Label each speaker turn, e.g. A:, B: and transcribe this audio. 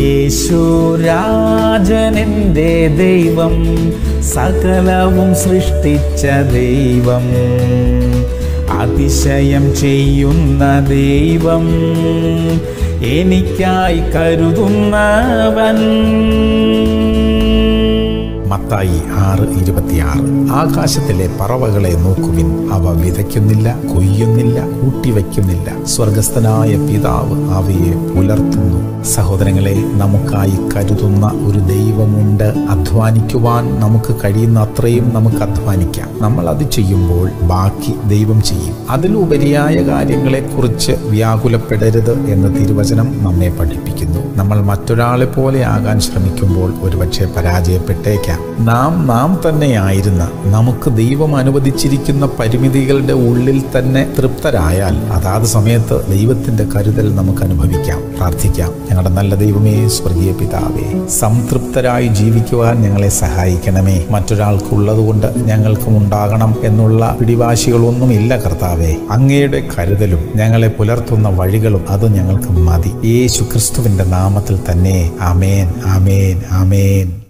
A: യേശുരാജനെൻ്റെ ദൈവം സകലവും സൃഷ്ടിച്ച ദൈവം അതിശയം ചെയ്യുന്ന ദൈവം എനിക്കായി കരുതുന്നവൻ മത്തായി ആറ് ഇരുപത്തിയാറ് ആകാശത്തിലെ പറവകളെ നോക്കുവിൻ അവ വിതയ്ക്കുന്നില്ല കൊയ്യുന്നില്ല കൂട്ടിവയ്ക്കുന്നില്ല സ്വർഗസ്ഥനായ പിതാവ് അവയെ പുലർത്തുന്നു സഹോദരങ്ങളെ നമുക്കായി കരുതുന്ന ഒരു ദൈവമുണ്ട് അധ്വാനിക്കുവാൻ നമുക്ക് കഴിയുന്ന അത്രയും നമുക്ക് അധ്വാനിക്കാം നമ്മൾ അത് ചെയ്യുമ്പോൾ ബാക്കി ദൈവം ചെയ്യും അതിലുപരിയായ കാര്യങ്ങളെക്കുറിച്ച് വ്യാകുലപ്പെടരുത് എന്ന് തിരുവചനം നമ്മെ പഠിപ്പിക്കുന്നു നമ്മൾ മറ്റൊരാളെ പോലെ ആകാൻ ശ്രമിക്കുമ്പോൾ ഒരുപക്ഷെ പരാജയപ്പെട്ടേക്കാം നാം നാം തന്നെയായിരുന്ന നമുക്ക് ദൈവം അനുവദിച്ചിരിക്കുന്ന പരിമിതികളുടെ ഉള്ളിൽ തന്നെ തൃപ്തരായാൽ അതാത് സമയത്ത് ദൈവത്തിന്റെ കരുതൽ നമുക്ക് അനുഭവിക്കാം പ്രാർത്ഥിക്കാം ഞങ്ങളുടെ നല്ല ദൈവമേ സ്വർഗീയ പിതാവേ സംതൃപ്തരായി ജീവിക്കുവാൻ ഞങ്ങളെ സഹായിക്കണമേ മറ്റൊരാൾക്കുള്ളതുകൊണ്ട് ഞങ്ങൾക്കും ഉണ്ടാകണം എന്നുള്ള പിടിവാശികളൊന്നുമില്ല കർത്താവേ അങ്ങയുടെ കരുതലും ഞങ്ങളെ പുലർത്തുന്ന വഴികളും അത് ഞങ്ങൾക്ക് മതി യേശു ക്രിസ്തുവിന്റെ നാമത്തിൽ തന്നെ ആമേൻ ആമേൻ ആമേൻ